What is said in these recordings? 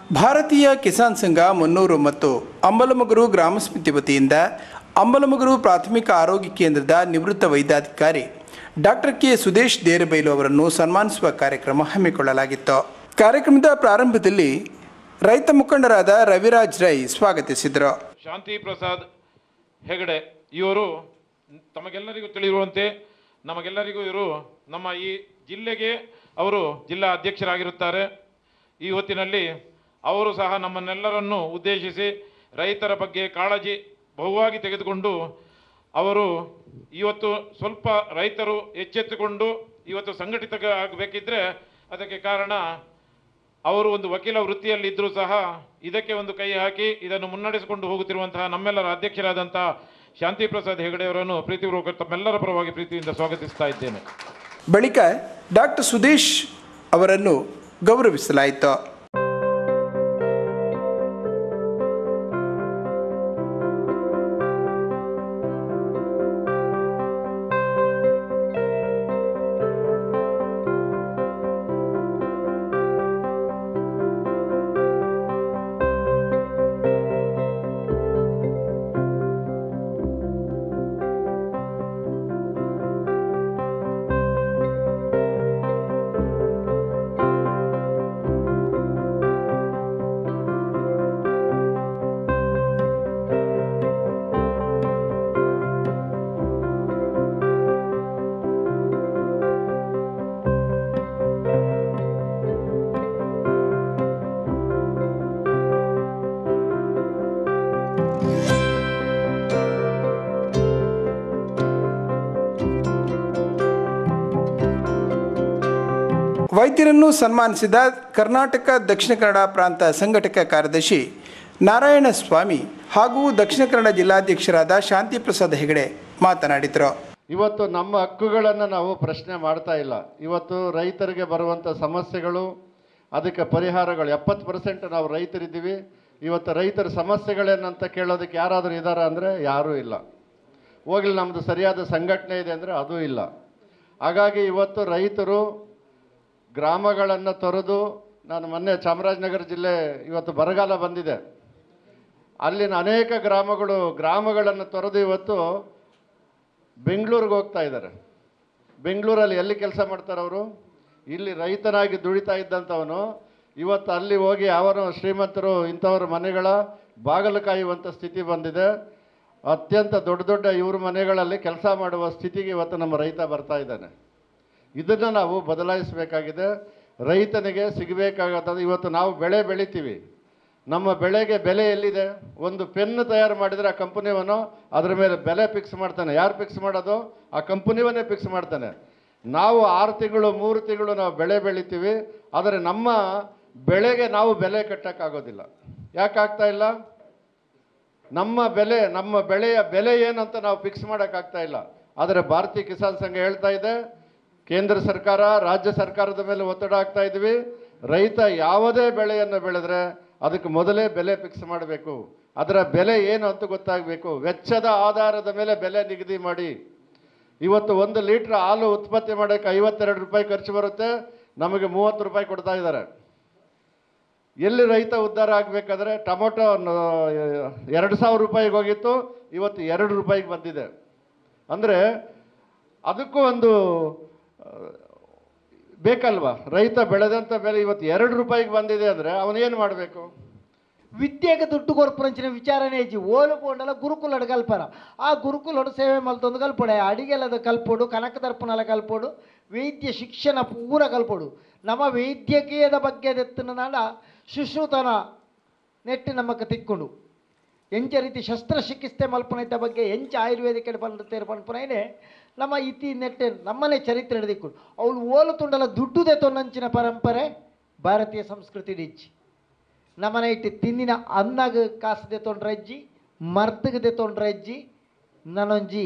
ಭಾರತೀಯ ಕಿಸಾನ್ ಸಂಘ ಮುನ್ನೂರು ಮತ್ತು ಅಂಬಲಮಗರು ಗ್ರಾಮ ಸಮಿತಿ ವತಿಯಿಂದ ಅಂಬಲಮಗರು ಪ್ರಾಥಮಿಕ ಆರೋಗ್ಯ ಕೇಂದ್ರದ ನಿವೃತ್ತ ವೈದ್ಯಾಧಿಕಾರಿ ಡಾಕ್ಟರ್ ಕೆ ಸುದೇಶ್ ದೇರಬೈಲು ಅವರನ್ನು ಸನ್ಮಾನಿಸುವ ಕಾರ್ಯಕ್ರಮ ಹಮ್ಮಿಕೊಳ್ಳಲಾಗಿತ್ತು ಕಾರ್ಯಕ್ರಮದ ಪ್ರಾರಂಭದಲ್ಲಿ ರೈತ ಮುಖಂಡರಾದ ರವಿರಾಜ್ ರೈ ಸ್ವಾಗತಿಸಿದರು ಶಾಂತಿ ಪ್ರಸಾದ್ ಹೆಗಡೆ ಇವರು ತಮಗೆಲ್ಲರಿಗೂ ತಿಳಿದಿರುವಂತೆ ನಮಗೆಲ್ಲರಿಗೂ ಇವರು ನಮ್ಮ ಈ ಜಿಲ್ಲೆಗೆ ಅವರು ಜಿಲ್ಲಾ ಅಧ್ಯಕ್ಷರಾಗಿರುತ್ತಾರೆ ಈ ಹೊತ್ತಿನಲ್ಲಿ ಅವರು ಸಹ ನಮ್ಮನ್ನೆಲ್ಲರನ್ನು ಉದ್ದೇಶಿಸಿ ರೈತರ ಬಗ್ಗೆ ಕಾಳಜಿ ಬಹುವಾಗಿ ತೆಗೆದುಕೊಂಡು ಅವರು ಇವತ್ತು ಸ್ವಲ್ಪ ರೈತರು ಎಚ್ಚೆತ್ತುಕೊಂಡು ಇವತ್ತು ಸಂಘಟಿತ ಆಗಬೇಕಿದ್ರೆ ಅದಕ್ಕೆ ಕಾರಣ ಅವರು ಒಂದು ವಕೀಲ ವೃತ್ತಿಯಲ್ಲಿದ್ದರೂ ಸಹ ಇದಕ್ಕೆ ಒಂದು ಕೈ ಹಾಕಿ ಇದನ್ನು ಮುನ್ನಡೆಸಿಕೊಂಡು ಹೋಗುತ್ತಿರುವಂತಹ ನಮ್ಮೆಲ್ಲರ ಅಧ್ಯಕ್ಷರಾದಂತಹ ಶಾಂತಿ ಪ್ರಸಾದ್ ಹೆಗಡೆಯವರನ್ನು ಪ್ರೀತಿಪೂರ್ವಕ ತಮ್ಮೆಲ್ಲರ ಪರವಾಗಿ ಪ್ರೀತಿಯಿಂದ ಸ್ವಾಗತಿಸ್ತಾ ಇದ್ದೇನೆ ಬಳಿಕ ಡಾಕ್ಟರ್ ಸುದೇಶ್ ಅವರನ್ನು ಗೌರವಿಸಲಾಯಿತು ವೈದ್ಯರನ್ನು ಸನ್ಮಾನಿಸಿದ ಕರ್ನಾಟಕ ದಕ್ಷಿಣ ಕನ್ನಡ ಪ್ರಾಂತ ಸಂಘಟಕ ಕಾರ್ಯದರ್ಶಿ ನಾರಾಯಣ ಸ್ವಾಮಿ ಹಾಗೂ ದಕ್ಷಿಣ ಕನ್ನಡ ಜಿಲ್ಲಾಧ್ಯಕ್ಷರಾದ ಶಾಂತಿ ಪ್ರಸಾದ್ ಹೆಗಡೆ ಮಾತನಾಡಿದರು ಇವತ್ತು ನಮ್ಮ ಹಕ್ಕುಗಳನ್ನು ನಾವು ಪ್ರಶ್ನೆ ಮಾಡ್ತಾ ಇಲ್ಲ ಇವತ್ತು ರೈತರಿಗೆ ಬರುವಂಥ ಸಮಸ್ಯೆಗಳು ಅದಕ್ಕೆ ಪರಿಹಾರಗಳು ಎಪ್ಪತ್ತು ಪರ್ಸೆಂಟ್ ನಾವು ರೈತರಿದ್ದೀವಿ ಇವತ್ತು ರೈತರ ಸಮಸ್ಯೆಗಳೇನಂತ ಕೇಳೋದಕ್ಕೆ ಯಾರಾದರೂ ಇದ್ದಾರಾ ಅಂದರೆ ಯಾರೂ ಇಲ್ಲ ಹೋಗ್ಲಿ ನಮ್ಮದು ಸರಿಯಾದ ಸಂಘಟನೆ ಇದೆ ಅಂದರೆ ಅದೂ ಇಲ್ಲ ಹಾಗಾಗಿ ಇವತ್ತು ರೈತರು ಗ್ರಾಮಗಳನ್ನು ತೊರೆದು ನಾನು ಮೊನ್ನೆ ಚಾಮರಾಜನಗರ ಜಿಲ್ಲೆ ಇವತ್ತು ಬರಗಾಲ ಬಂದಿದೆ ಅಲ್ಲಿನ ಅನೇಕ ಗ್ರಾಮಗಳು ಗ್ರಾಮಗಳನ್ನು ತೊರೆದು ಇವತ್ತು ಬೆಂಗಳೂರಿಗೆ ಹೋಗ್ತಾ ಇದ್ದಾರೆ ಬೆಂಗಳೂರಲ್ಲಿ ಎಲ್ಲಿ ಕೆಲಸ ಮಾಡ್ತಾರೆ ಅವರು ಇಲ್ಲಿ ರೈತನಾಗಿ ದುಡಿತಾ ಇದ್ದಂಥವನು ಇವತ್ತು ಅಲ್ಲಿ ಹೋಗಿ ಅವನು ಶ್ರೀಮಂತರು ಇಂಥವ್ರ ಮನೆಗಳ ಬಾಗಿಲು ಕಾಯುವಂಥ ಸ್ಥಿತಿ ಬಂದಿದೆ ಅತ್ಯಂತ ದೊಡ್ಡ ದೊಡ್ಡ ಇವ್ರ ಮನೆಗಳಲ್ಲಿ ಕೆಲಸ ಮಾಡುವ ಸ್ಥಿತಿಗೆ ಇವತ್ತು ನಮ್ಮ ರೈತ ಬರ್ತಾ ಇದ್ದಾನೆ ಇದನ್ನು ನಾವು ಬದಲಾಯಿಸಬೇಕಾಗಿದೆ ರೈತನಿಗೆ ಸಿಗಬೇಕಾಗತ್ತದು ಇವತ್ತು ನಾವು ಬೆಳೆ ಬೆಳಿತೀವಿ ನಮ್ಮ ಬೆಳೆಗೆ ಬೆಲೆ ಎಲ್ಲಿದೆ ಒಂದು ಪೆನ್ ತಯಾರು ಮಾಡಿದರೆ ಆ ಕಂಪನಿಯವನು ಅದರ ಮೇಲೆ ಬೆಲೆ ಫಿಕ್ಸ್ ಮಾಡ್ತಾನೆ ಯಾರು ಫಿಕ್ಸ್ ಮಾಡೋದು ಆ ಕಂಪನಿವನ್ನೇ ಫಿಕ್ಸ್ ಮಾಡ್ತಾನೆ ನಾವು ಆರು ತಿಂಗಳು ಮೂರು ತಿಂಗಳು ನಾವು ಬೆಳೆ ಬೆಳಿತೀವಿ ಆದರೆ ನಮ್ಮ ಬೆಳೆಗೆ ನಾವು ಬೆಲೆ ಕಟ್ಟೋಕ್ಕಾಗೋದಿಲ್ಲ ಯಾಕೆ ಆಗ್ತಾ ಇಲ್ಲ ನಮ್ಮ ಬೆಲೆ ನಮ್ಮ ಬೆಳೆಯ ಬೆಲೆ ಏನಂತ ನಾವು ಫಿಕ್ಸ್ ಮಾಡೋಕ್ಕಾಗ್ತಾ ಇಲ್ಲ ಆದರೆ ಭಾರತೀಯ ಕಿಸಾನ್ ಸಂಘ ಹೇಳ್ತಾ ಇದೆ ಕೇಂದ್ರ ಸರ್ಕಾರ ರಾಜ್ಯ ಸರ್ಕಾರದ ಮೇಲೆ ಒತ್ತಡ ಆಗ್ತಾ ಇದ್ವಿ ರೈತ ಯಾವುದೇ ಬೆಳೆಯನ್ನು ಬೆಳೆದ್ರೆ ಅದಕ್ಕೆ ಮೊದಲೇ ಬೆಲೆ ಫಿಕ್ಸ್ ಮಾಡಬೇಕು ಅದರ ಬೆಲೆ ಏನು ಅಂತ ಗೊತ್ತಾಗಬೇಕು ವೆಚ್ಚದ ಆಧಾರದ ಮೇಲೆ ಬೆಲೆ ನಿಗದಿ ಮಾಡಿ ಇವತ್ತು ಒಂದು ಲೀಟ್ರ್ ಹಾಲು ಉತ್ಪತ್ತಿ ಮಾಡೋಕ್ಕೆ ಐವತ್ತೆರಡು ರೂಪಾಯಿ ಖರ್ಚು ಬರುತ್ತೆ ನಮಗೆ ಮೂವತ್ತು ರೂಪಾಯಿ ಕೊಡ್ತಾ ಇದ್ದಾರೆ ಎಲ್ಲಿ ರೈತ ಉದ್ಧಾರ ಆಗಬೇಕಾದ್ರೆ ಟೊಮೊಟೊ ನ- ಎರಡು ಸಾವಿರ ರೂಪಾಯಿಗೆ ಹೋಗಿತ್ತು ಇವತ್ತು ಎರಡು ರೂಪಾಯಿಗೆ ಬಂದಿದೆ ಅಂದರೆ ಅದಕ್ಕೂ ಒಂದು ಆ, ಬೇಕಲ್ವಾ ರೈತ ಬೆಳೆದಂಥ ಬೆಲೆ ಇವತ್ತು ಎರಡು ರೂಪಾಯಿಗೆ ಬಂದಿದೆ ಅಂದರೆ ಅವನೇನು ಮಾಡಬೇಕು ವಿದ್ಯೆಗೆ ದುಡ್ಡು ಕೊರ್ಪುರಂಚಿನ ವಿಚಾರಣೆ ಇಜ್ಜಿ ಓಲು ಪೋಂಡಲ ಗುರುಕುಲಡು ಕಲ್ಪರ ಆ ಗುರುಕುಲಡು ಸೇವೆ ಮಲ್ತೊಂದು ಕಲ್ಪೊಡೆ ಅಡಿಗೆಲದ ಕಲ್ಪೋಡು ಕನಕದರ್ಪಣಲ ಕಲ್ಪೋಡು ವೈದ್ಯ ಶಿಕ್ಷಣ ಪೂರ ಕಲ್ಪೋಡು ನಮ್ಮ ವೈದ್ಯಕೀಯದ ಬಗ್ಗೆ ದೆತ್ತಿನ ನಾಡ ಸುಶ್ರುತನ ನೆಟ್ಟು ನಮಕ್ಕೆ ತಿಕ್ಕೊಂಡು ಎಂಚ ರೀತಿ ಶಸ್ತ್ರಚಿಕಿತ್ಸೆ ಮಲ್ಪನೈತ ಬಗ್ಗೆ ಎಂಚ ಆಯುರ್ವೇದಿಕ ಬಂದ ಪನ್ಪುನೈನೆ ನಮ್ಮ ಇತಿ ನೆಟ್ಟೆ ನಮ್ಮನೆ ಚರಿತ್ರೆ ಹಿಡಿದಿಕ್ಕೊಂಡು ಅವಳು ಓಲು ತುಂಡಲ ದುಡ್ಡುದೆ ತೊನ್ನಂಚಿನ ಪರಂಪರೆ ಭಾರತೀಯ ಸಂಸ್ಕೃತಿ ಇಜ್ಜಿ ನಮ್ಮನೆ ಇಟ್ಟು ತಿಂದಿನ ಅನ್ನಗ ಕಾಸದೆ ತೊಂಡ್ರಜ್ಜಿ ಮರ್ತಗದೆ ತೊಂಡ್ರಜ್ಜಿ ನನೊಂಜಿ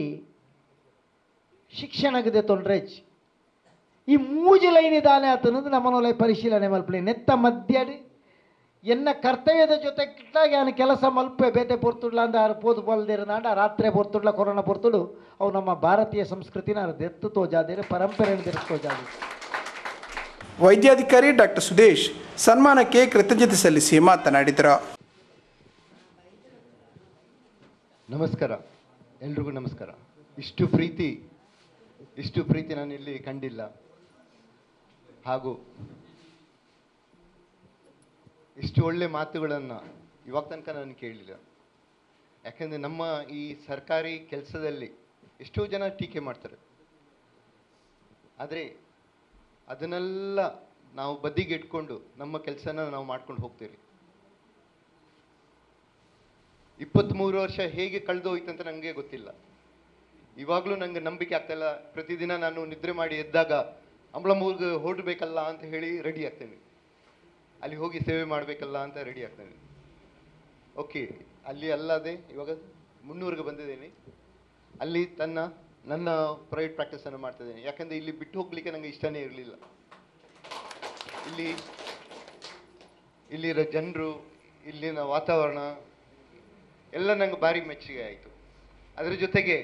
ಶಿಕ್ಷಣಗದೆ ತೊಂಡ್ರಜ್ಜಿ ಈ ಮೂಜಿ ಲೈನ್ ದಾನೆ ಆತನದು ನಮ್ಮನೊಲೆ ಪರಿಶೀಲನೆ ಮಲ್ಪಲಿ ನೆತ್ತ ಮಧ್ಯಾಡಿ ಎನ್ನ ಕರ್ತವ್ಯದ ಜೊತೆ ಕಿಟ್ಟಾಗಿ ಅವನು ಕೆಲಸ ಮಲ್ಪೆ ಬೇತೆ ಪೊರ್ತುಡ್ಲ ಅಂದ ಅವ್ರು ಪೋದು ಬಲ್ದಿರ ನಾಡ ರಾತ್ರಿ ಪೊರ್ತುಡ್ಲ ಕೊರೋನಾ ಪೊರ್ತುಡು ಅವು ನಮ್ಮ ಭಾರತೀಯ ಸಂಸ್ಕೃತಿನ ಅವ್ರು ದೆತ್ತು ತೋಜಾದಿರು ಪರಂಪರೆಯನ್ನು ತೆರೆಸ್ಕೋಜಾದಿ ವೈದ್ಯಾಧಿಕಾರಿ ಡಾಕ್ಟರ್ ಸುದೇಶ್ ಸನ್ಮಾನಕ್ಕೆ ಕೃತಜ್ಞತೆ ಸಲ್ಲಿಸಿ ಮಾತನಾಡಿದರು ನಮಸ್ಕಾರ ಎಲ್ರಿಗೂ ನಮಸ್ಕಾರ ಇಷ್ಟು ಪ್ರೀತಿ ಇಷ್ಟು ಪ್ರೀತಿ ನಾನು ಇಲ್ಲಿ ಕಂಡಿಲ್ಲ ಹಾಗೂ ಇಷ್ಟು ಒಳ್ಳೆ ಮಾತುಗಳನ್ನು ಇವಾಗ ತನಕ ನಾನು ಕೇಳಲಿಲ್ಲ ಯಾಕಂದರೆ ನಮ್ಮ ಈ ಸರ್ಕಾರಿ ಕೆಲಸದಲ್ಲಿ ಎಷ್ಟೋ ಜನ ಟೀಕೆ ಮಾಡ್ತಾರೆ ಆದರೆ ಅದನ್ನೆಲ್ಲ ನಾವು ಬದಿಗೆ ಇಟ್ಕೊಂಡು ನಮ್ಮ ಕೆಲಸನ ನಾವು ಮಾಡ್ಕೊಂಡು ಹೋಗ್ತೀವಿ ಇಪ್ಪತ್ತ್ಮೂರು ವರ್ಷ ಹೇಗೆ ಕಳೆದು ಹೋಯ್ತು ಅಂತ ನನಗೆ ಗೊತ್ತಿಲ್ಲ ಇವಾಗಲೂ ನಂಗೆ ನಂಬಿಕೆ ಆಗ್ತಾಯಿಲ್ಲ ಪ್ರತಿದಿನ ನಾನು ನಿದ್ರೆ ಮಾಡಿ ಎದ್ದಾಗ ಅಂಬಳಮೂರ್ಗೆ ಹೊರಡಬೇಕಲ್ಲ ಅಂತ ಹೇಳಿ ರೆಡಿ ಆಗ್ತೇನೆ ಅಲ್ಲಿ ಹೋಗಿ ಸೇವೆ ಮಾಡಬೇಕಲ್ಲ ಅಂತ ರೆಡಿ ಆಗ್ತೇನೆ ಓಕೆ ಅಲ್ಲಿ ಅಲ್ಲದೆ ಇವಾಗ ಮುನ್ನೂರಿಗೆ ಬಂದಿದ್ದೀನಿ ಅಲ್ಲಿ ತನ್ನ ನನ್ನ ಪ್ರೈವೇಟ್ ಪ್ರಾಕ್ಟೀಸನ್ನು ಮಾಡ್ತಿದ್ದೇನೆ ಯಾಕಂದರೆ ಇಲ್ಲಿ ಬಿಟ್ಟು ಹೋಗ್ಲಿಕ್ಕೆ ನನಗೆ ಇಷ್ಟನೇ ಇರಲಿಲ್ಲ ಇಲ್ಲಿ ಇಲ್ಲಿರೋ ಜನರು ಇಲ್ಲಿನ ವಾತಾವರಣ ಎಲ್ಲ ನಂಗೆ ಭಾರಿ ಮೆಚ್ಚುಗೆ ಆಯಿತು ಅದರ ಜೊತೆಗೆ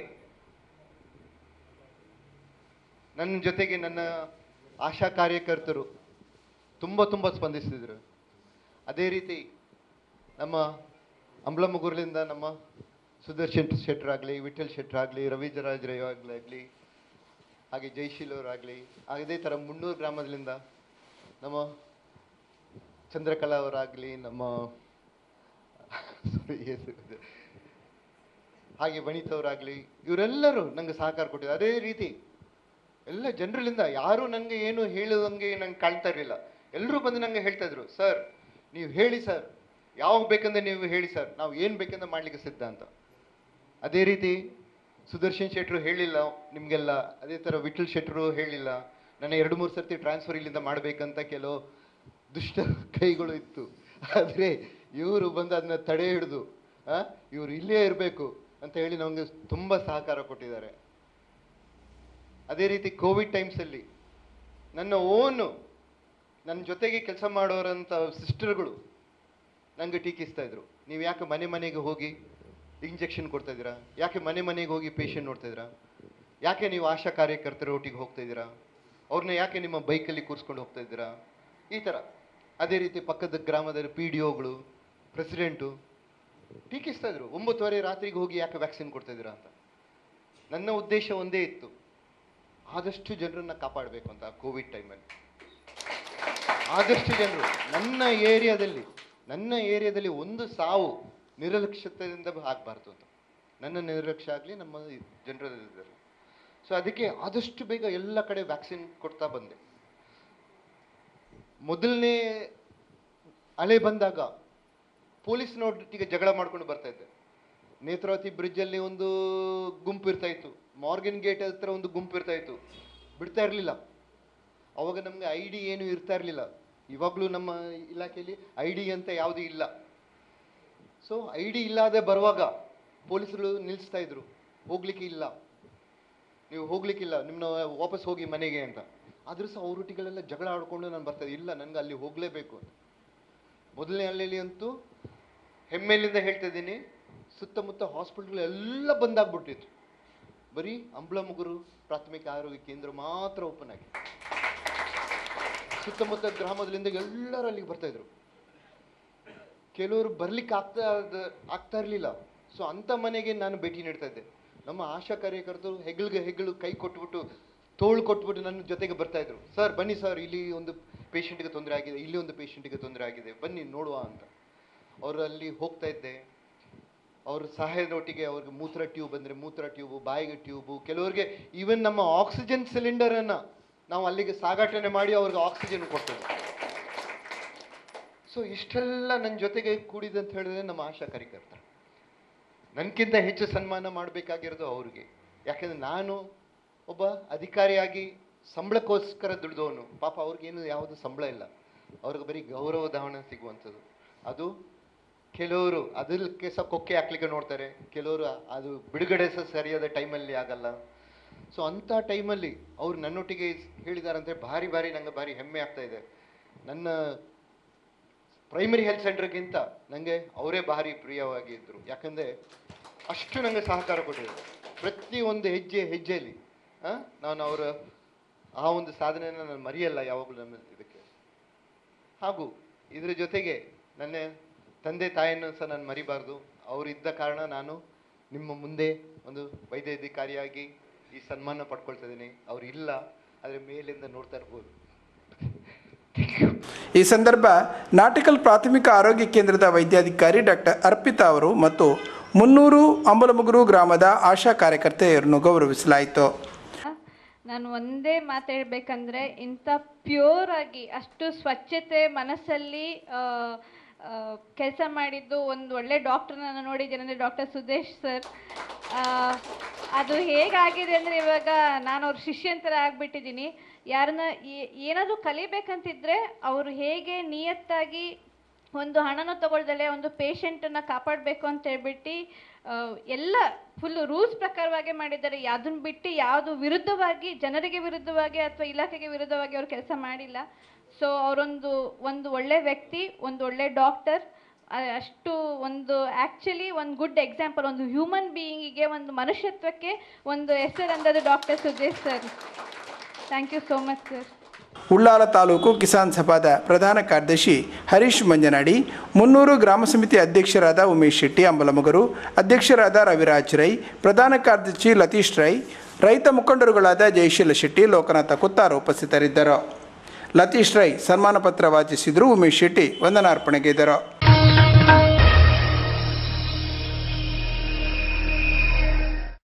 ನನ್ನ ಜೊತೆಗೆ ನನ್ನ ಆಶಾ ಕಾರ್ಯಕರ್ತರು ತುಂಬ ತುಂಬ ಸ್ಪಂದಿಸಿದರು ಅದೇ ರೀತಿ ನಮ್ಮ ಅಂಬ್ಲಮಗುರ್ಲಿಂದ ನಮ್ಮ ಸುದರ್ಶನ್ ಶೆಟ್ಟರಾಗಲಿ ವಿಠಲ್ ಶೆಟ್ಟರಾಗಲಿ ರವೀಂದ್ರರಾಜ್ ಆಗಲಿ ಹಾಗೆ ಜೈಶೀಲ್ ಅವರಾಗಲಿ ಅದೇ ಥರ ಮುನ್ನೂರು ಗ್ರಾಮದಿಂದ ನಮ್ಮ ಚಂದ್ರಕಲಾ ಅವರಾಗಲಿ ನಮ್ಮ sorry, ಹೆಸರು ಇದೆ. ಹಾಗೆ ವನಿತವರಾಗಲಿ ಇವರೆಲ್ಲರೂ ನಂಗೆ ಸಹಕಾರ ಕೊಟ್ಟಿದ್ದಾರೆ ಅದೇ ರೀತಿ ಎಲ್ಲ ಜನರಲ್ಲಿಂದ ಯಾರು ನನಗೆ ಏನು ಹೇಳುವಂಗೆ ನಂಗೆ ಕಾಣ್ತಾ ಇರಲಿಲ್ಲ ಎಲ್ಲರೂ ಬಂದು ನಂಗೆ ಹೇಳ್ತಾ ಇದ್ರು ಸರ್ ನೀವು ಹೇಳಿ ಸರ್ ಯಾವಾಗ ಬೇಕಂದ್ರೆ ನೀವು ಹೇಳಿ ಸರ್ ನಾವು ಏನು ಬೇಕಂದ್ರೆ ಮಾಡ್ಲಿಕ್ಕೆ ಸಿದ್ಧ ಅಂತ ಅದೇ ರೀತಿ ಸುದರ್ಶನ್ ಶೆಟ್ರು ಹೇಳಿಲ್ಲ ನಿಮಗೆಲ್ಲ ಅದೇ ಥರ ವಿಠಲ್ ಶೆಟ್ರು ಹೇಳಿಲ್ಲ ನನ್ನ ಎರಡು ಮೂರು ಸರ್ತಿ ಟ್ರಾನ್ಸ್ಫರ್ ಇಲ್ಲಿಂದ ಮಾಡಬೇಕಂತ ಕೆಲವು ದುಷ್ಟ ಕೈಗಳು ಇತ್ತು ಆದರೆ ಇವರು ಬಂದು ಅದನ್ನ ತಡೆ ಹಿಡಿದು ಇವರು ಇಲ್ಲೇ ಇರಬೇಕು ಅಂತ ಹೇಳಿ ನಮಗೆ ತುಂಬ ಸಹಕಾರ ಕೊಟ್ಟಿದ್ದಾರೆ ಅದೇ ರೀತಿ ಕೋವಿಡ್ ಟೈಮ್ಸಲ್ಲಿ ನನ್ನ ಓನು ನನ್ನ ಜೊತೆಗೆ ಕೆಲಸ ಮಾಡೋರಂಥ ಸಿಸ್ಟರ್ಗಳು ನನಗೆ ಟೀಕಿಸ್ತಾ ಇದ್ರು ನೀವು ಯಾಕೆ ಮನೆ ಮನೆಗೆ ಹೋಗಿ ಇಂಜೆಕ್ಷನ್ ಕೊಡ್ತಾ ಇದ್ದೀರಾ ಯಾಕೆ ಮನೆ ಮನೆಗೆ ಹೋಗಿ ಪೇಷಂಟ್ ನೋಡ್ತಾ ಇದ್ದೀರಾ ಯಾಕೆ ನೀವು ಆಶಾ ಕಾರ್ಯಕರ್ತರ ಒಟ್ಟಿಗೆ ಹೋಗ್ತಾ ಇದ್ದೀರಾ ಅವ್ರನ್ನ ಯಾಕೆ ನಿಮ್ಮ ಬೈಕಲ್ಲಿ ಕೂರಿಸ್ಕೊಂಡು ಹೋಗ್ತಾ ಇದ್ದೀರಾ ಈ ಥರ ಅದೇ ರೀತಿ ಪಕ್ಕದ ಗ್ರಾಮದ ಪಿ ಡಿ ಒಗಳು ಪ್ರೆಸಿಡೆಂಟು ಟೀಕಿಸ್ತಾ ಇದ್ರು ಒಂಬತ್ತುವರೆ ರಾತ್ರಿಗೆ ಹೋಗಿ ಯಾಕೆ ವ್ಯಾಕ್ಸಿನ್ ಕೊಡ್ತಾ ಇದ್ದೀರಾ ಅಂತ ನನ್ನ ಉದ್ದೇಶ ಒಂದೇ ಇತ್ತು ಆದಷ್ಟು ಜನರನ್ನ ಕಾಪಾಡಬೇಕು ಅಂತ ಕೋವಿಡ್ ಟೈಮಲ್ಲಿ ಆದಷ್ಟು ಜನರು ನನ್ನ ಏರಿಯಾದಲ್ಲಿ ನನ್ನ ಏರಿಯಾದಲ್ಲಿ ಒಂದು ಸಾವು ನಿರಲಕ್ಷ್ಯತೆಯಿಂದ ಆಗಬಾರ್ದು ಅಂತ ನನ್ನ ನಿರ್ಲಕ್ಷ್ಯ ಆಗಲಿ ನಮ್ಮ ಜನರಲ್ಲಿದ್ದಾರೆ ಸೊ ಅದಕ್ಕೆ ಆದಷ್ಟು ಬೇಗ ಎಲ್ಲ ಕಡೆ ವ್ಯಾಕ್ಸಿನ್ ಕೊಡ್ತಾ ಬಂದೆ ಮೊದಲನೇ ಅಲೆ ಬಂದಾಗ ಪೊಲೀಸ್ನೊಟ್ಟಿಗೆ ಜಗಳ ಮಾಡ್ಕೊಂಡು ಬರ್ತಾ ಇದ್ದೆ ನೇತ್ರಾವತಿ ಬ್ರಿಡ್ಜಲ್ಲಿ ಒಂದು ಗುಂಪು ಇರ್ತಾ ಇತ್ತು ಮಾರ್ಗನ್ ಗೇಟ್ ಹತ್ರ ಒಂದು ಗುಂಪು ಇರ್ತಾ ಇತ್ತು ಬಿಡ್ತಾ ಇರಲಿಲ್ಲ ಅವಾಗ ನಮಗೆ ಐ ಡಿ ಏನು ಇರ್ತಾ ಇರಲಿಲ್ಲ ಇವಾಗಲೂ ನಮ್ಮ ಇಲಾಖೆಯಲ್ಲಿ ಐ ಡಿ ಅಂತ ಯಾವುದೂ ಇಲ್ಲ ಸೊ ಐ ಡಿ ಇಲ್ಲದೆ ಬರುವಾಗ ಪೊಲೀಸರು ನಿಲ್ಲಿಸ್ತಾ ಇದ್ರು ಹೋಗ್ಲಿಕ್ಕೆ ಇಲ್ಲ ನೀವು ಹೋಗ್ಲಿಕ್ಕಿಲ್ಲ ನಿಮ್ಮನ್ನ ವಾಪಸ್ ಹೋಗಿ ಮನೆಗೆ ಅಂತ ಆದ್ರೂ ಸಹ ಅವರೊಟ್ಟಿಗಳೆಲ್ಲ ಜಗಳ ಆಡ್ಕೊಂಡು ನಾನು ಬರ್ತಾ ಇದ್ದೆ. ಇಲ್ಲ ನನಗೆ ಅಲ್ಲಿ ಹೋಗಲೇಬೇಕು ಅಂತ ಮೊದಲನೇ ಅಲ್ಲೆಲ್ಲಿ ಅಂತೂ ಹೆಮ್ಮೆಲಿಂದ ಹೇಳ್ತಾ ಇದ್ದೀನಿ ಸುತ್ತಮುತ್ತ ಹಾಸ್ಪಿಟ್ಲ್ ಎಲ್ಲ ಬಂದಾಗ್ಬಿಟ್ಟಿತ್ತು ಬರೀ ಅಂಬ್ಲಮುಗುರು ಪ್ರಾಥಮಿಕ ಆರೋಗ್ಯ ಕೇಂದ್ರ ಮಾತ್ರ ಓಪನ್ ಆಗಿದೆ ಸುತ್ತಮುತ್ತ ಗ್ರಾಮದಿಂದ ಎಲ್ಲರೂ ಅಲ್ಲಿಗೆ ಬರ್ತಾ ಇದ್ರು ಕೆಲವರು ಬರ್ಲಿಕ್ಕೆ ಆಗ್ತಾ ಇದ್ದ- ಆಗ್ತಾ ಇರಲಿಲ್ಲ ಸೊ ಅಂಥ ಮನೆಗೆ ನಾನು ಭೇಟಿ ನೀಡ್ತಾ ಇದ್ದೆ ನಮ್ಮ ಆಶಾ ಕಾರ್ಯಕರ್ತರು ಹೆಗಲ್ಗೆ ಹೆಗಲು ಕೈ ಕೊಟ್ಬಿಟ್ಟು ತೋಳು ಕೊಟ್ಬಿಟ್ಟು ನನ್ನ ಜೊತೆಗೆ ಬರ್ತಾ ಇದ್ರು ಸರ್ ಬನ್ನಿ ಸರ್ ಇಲ್ಲಿ ಒಂದು ಪೇಷಂಟ್ಗೆ ತೊಂದರೆ ಆಗಿದೆ ಇಲ್ಲಿ ಒಂದು ಪೇಷಂಟ್ಗೆ ತೊಂದರೆ ಆಗಿದೆ ಬನ್ನಿ ನೋಡುವ ಅಂತ ಅವರು ಅಲ್ಲಿ ಹೋಗ್ತಾ ಇದ್ದೆ ಅವ್ರ ಸಹಾಯದೊಟ್ಟಿಗೆ ಅವ್ರಿಗೆ ಮೂತ್ರ ಟ್ಯೂಬ್ ಅಂದರೆ ಮೂತ್ರ ಟ್ಯೂಬು ಬಾಯಿಗೆ ಟ್ಯೂಬು ಕೆಲವರಿಗೆ ಈವನ್ ನಮ್ಮ ಆಕ್ಸಿಜನ್ ಸಿಲಿಂಡರನ್ನು ನಾವು ಅಲ್ಲಿಗೆ ಸಾಗಾಟನೆ ಮಾಡಿ ಅವ್ರಿಗೆ ಆಕ್ಸಿಜನ್ ಕೊಡ್ತೇವೆ ಸೊ ಇಷ್ಟೆಲ್ಲ ನನ್ನ ಜೊತೆಗೆ ಕೂಡಿದೆ ಅಂತ ಹೇಳಿದ್ರೆ ನಮ್ಮ ಆಶಾ ಕಾರ್ಯಕರ್ತ ನನಗಿಂತ ಹೆಚ್ಚು ಸನ್ಮಾನ ಮಾಡಬೇಕಾಗಿರೋದು ಅವ್ರಿಗೆ ಯಾಕೆಂದ್ರೆ ನಾನು ಒಬ್ಬ ಅಧಿಕಾರಿಯಾಗಿ ಸಂಬಳಕ್ಕೋಸ್ಕರ ದುಡಿದವನು ಪಾಪ ಅವ್ರಿಗೇನು ಯಾವುದು ಸಂಬಳ ಇಲ್ಲ ಅವ್ರಿಗೆ ಬರೀ ಗೌರವಧಾವನ ಸಿಗುವಂಥದ್ದು ಅದು ಕೆಲವರು ಅದಕ್ಕೆ ಸಹ ಕೊಕ್ಕೆ ಹಾಕ್ಲಿಕ್ಕೆ ನೋಡ್ತಾರೆ ಕೆಲವರು ಅದು ಬಿಡುಗಡೆ ಸಹ ಸರಿಯಾದ ಟೈಮಲ್ಲಿ ಆಗಲ್ಲ ಸೊ ಅಂಥ ಟೈಮಲ್ಲಿ ಅವ್ರು ನನ್ನೊಟ್ಟಿಗೆ ಹೇಳಿದಾರಂತೆ ಭಾರಿ ಭಾರಿ ನಂಗೆ ಭಾರಿ ಹೆಮ್ಮೆ ಆಗ್ತಾ ಇದೆ ನನ್ನ ಪ್ರೈಮರಿ ಹೆಲ್ತ್ ಸೆಂಟರ್ಗಿಂತ ನನಗೆ ಅವರೇ ಭಾರಿ ಪ್ರಿಯವಾಗಿ ಇದ್ದರು ಯಾಕಂದರೆ ಅಷ್ಟು ನನಗೆ ಸಹಕಾರ ಕೊಟ್ಟಿದ್ದಾರೆ ಪ್ರತಿ ಒಂದು ಹೆಜ್ಜೆ ಹೆಜ್ಜೆಯಲ್ಲಿ ಆ, ನಾನು ಅವರ ಆ ಒಂದು ಸಾಧನೆಯನ್ನು ನಾನು ಮರೆಯಲ್ಲ ಯಾವಾಗಲೂ ನಮ್ಮ ಇದಕ್ಕೆ ಹಾಗೂ ಇದರ ಜೊತೆಗೆ ನನ್ನ ತಂದೆ ತಾಯಿಯನ್ನು ಸಹ ನಾನು ಮರಿಬಾರ್ದು ಅವರಿದ್ದ ಕಾರಣ ನಾನು ನಿಮ್ಮ ಮುಂದೆ ಒಂದು ವೈದ್ಯಾಧಿಕಾರಿಯಾಗಿ ಈ ಸನ್ಮಾನ ಪಡ್ಕೊಳ್ತಾ ಇದ್ದೀನಿ ಅವ್ರು ಇಲ್ಲ ಆದರೆ ಮೇಲಿಂದ ನೋಡ್ತಾ ಇರ್ಬೋದು ಈ ಸಂದರ್ಭ ನಾಟಿಕಲ್ ಪ್ರಾಥಮಿಕ ಆರೋಗ್ಯ ಕೇಂದ್ರದ ವೈದ್ಯಾಧಿಕಾರಿ ಡಾಕ್ಟರ್ ಅರ್ಪಿತಾ ಅವರು ಮತ್ತು ಮುನ್ನೂರು ಅಂಬಲಮುಗುರು ಗ್ರಾಮದ ಆಶಾ ಕಾರ್ಯಕರ್ತೆಯರನ್ನು ಗೌರವಿಸಲಾಯಿತು ನಾನು ಒಂದೇ ಮಾತು ಹೇಳ್ಬೇಕಂದ್ರೆ ಇಂಥ ಪ್ಯೂರ್ ಆಗಿ ಅಷ್ಟು ಸ್ವಚ್ಛತೆ ಮನಸ್ಸಲ್ಲಿ ಕೆಲಸ ಮಾಡಿದ್ದು ಒಂದು ಒಳ್ಳೆ ಡಾಕ್ಟರ್ ನಾನು ನೋಡಿದ್ದೇನೆ ಅಂದರೆ ಡಾಕ್ಟರ್ ಸುದೇಶ್ ಸರ್ ಅದು ಹೇಗಾಗಿದೆ ಅಂದರೆ ಇವಾಗ ನಾನು ಅವ್ರ ಶಿಷ್ಯಂತರ ಆಗಿಬಿಟ್ಟಿದ್ದೀನಿ ಯಾರನ್ನ ಏ- ಏನಾದರೂ ಕಲಿಬೇಕಂತಿದ್ರೆ ಅವರು ಹೇಗೆ ನಿಯತ್ತಾಗಿ ಒಂದು ಹಣನ ತಗೊಳ್ದಲೆ ಒಂದು ಪೇಷಂಟನ್ನು ಕಾಪಾಡಬೇಕು ಅಂತ ಹೇಳ್ಬಿಟ್ಟು ಆ, ಎಲ್ಲ ಫುಲ್ ರೂಲ್ಸ್ ಪ್ರಕಾರವಾಗಿ ಮಾಡಿದ್ದಾರೆ ಅದನ್ನ ಬಿಟ್ಟು ಯಾವುದು ವಿರುದ್ಧವಾಗಿ ಜನರಿಗೆ ವಿರುದ್ಧವಾಗಿ ಅಥವಾ ಇಲಾಖೆಗೆ ವಿರುದ್ಧವಾಗಿ ಅವ್ರು ಕೆಲಸ ಮಾಡಿಲ್ಲ ಸೊ ಅವರೊಂದು ಒಂದು ಒಳ್ಳೆ ವ್ಯಕ್ತಿ ಒಂದು ಒಳ್ಳೆ ಡಾಕ್ಟರ್ ಅಷ್ಟು ಒಂದು ಆ್ಯಕ್ಚುಲಿ ಒಂದು ಗುಡ್ ಎಕ್ಸಾಂಪಲ್ ಒಂದು ಹ್ಯೂಮನ್ ಬೀಯಿಂಗಿಗೆ ಒಂದು ಮನುಷ್ಯತ್ವಕ್ಕೆ ಒಂದು ಹೆಸರಂದದ್ದು doctor Sujesh sir thank you so much sir Ullal taluk Kisan ಸಭಾದ ಪ್ರಧಾನ ಕಾರ್ಯದರ್ಶಿ ಹರೀಶ್ ಮಂಜನಾಡಿ ಮುನ್ನೂರು ಗ್ರಾಮ ಸಮಿತಿ ಅಧ್ಯಕ್ಷರಾದ ಉಮೇಶ್ ಶೆಟ್ಟಿ ಅಂಬಲಮಗರು ಅಧ್ಯಕ್ಷರಾದ ರವಿರಾಜ್ ರೈ ಪ್ರಧಾನ ಕಾರ್ಯದರ್ಶಿ ಲತೀಶ್ ರೈ ರೈತ ಮುಖಂಡರುಗಳಾದ ಜಯಶೀಲ ಶೆಟ್ಟಿ ಲೋಕನಾಥ ಕುತ್ತಾರ್ ಉಪಸ್ಥಿತರಿದ್ದರು ಲತೀಶ್ ರೈ ಸನ್ಮಾನ ಪತ್ರ ವಾಚಿಸಿದರು ಉಮೇಶ್ ಶೆಟ್ಟಿ ವಂದನಾರ್ಪಣೆಗೈದರು